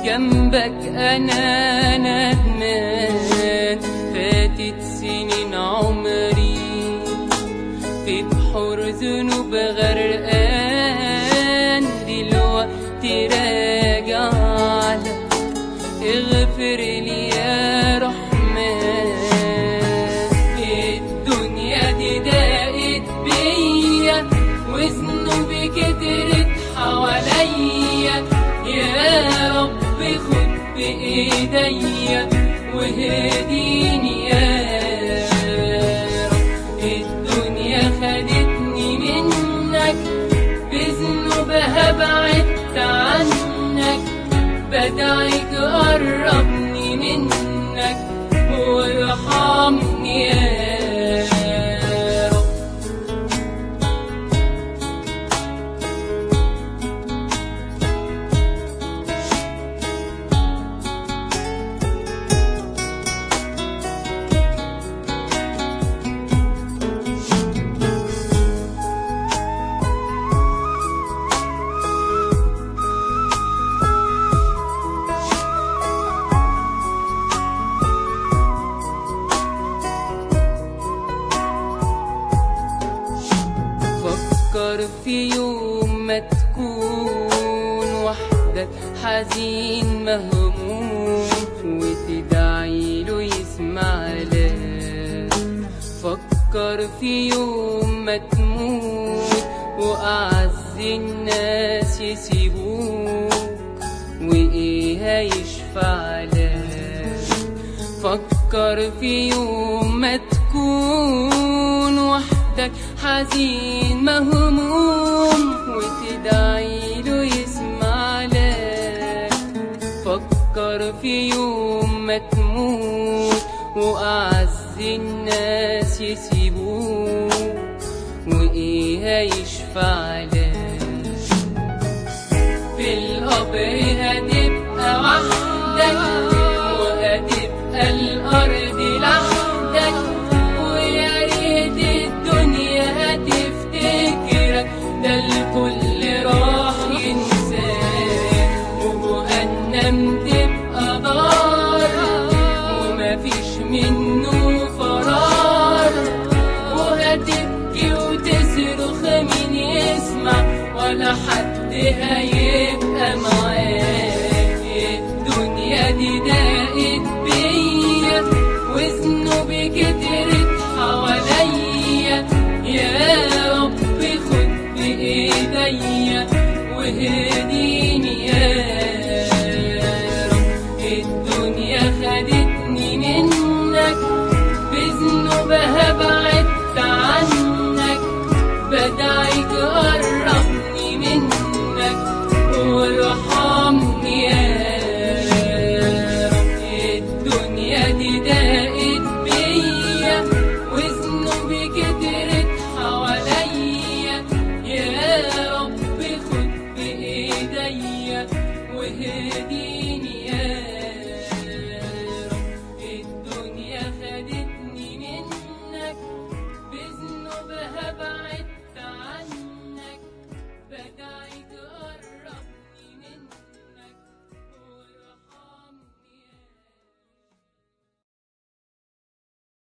جنبك انا ندمان فاتت سنين عمري في بحور ذنوب غرقان دلوقتي راجع لك اغفر لي يا رحمن الدنيا دي ضاقت بيا وذنوبي كترت حواليا يا رب خد بإيديا وهديني يا رب الدنيا خدتني منك بذنوبها بعدت عنك بدعيك قربني منك وارحمني يا رب فكر في يوم ما تكون وحدك حزين مهموم وتدعي له يسمع لك فكر في يوم ما تموت وأعز الناس يسيبوك وإيه هيشفع لك فكر في يوم ما تكون وحدك حزين مهموم وتدعي له يسمع لك فكر في يوم ما تموت وأعز الناس يسيبوك وإيه هيشفع لك في القبر هتبقى وحدك وهتبقى الأرض لحدك ويا ريت الدنيا هتفتكرك ده الكل راح ينساك وجهنم تبقى دار ومفيش منه فرار وهتبكي وتصرخ مين يسمع ولا حد هيبقى معاك الدنيا دي ضاقت بيا وذنوبي كترت حواليا يا رب خد بإيديا وهديني يا رب الدنيا خدتني منك بذنوبها بعدت عنك بدعيك قربني منك وارحمني يا رب الدنيا دي ضاقت بيا وذنوبي كترت حواليا يا رب خد بإيديا وهديني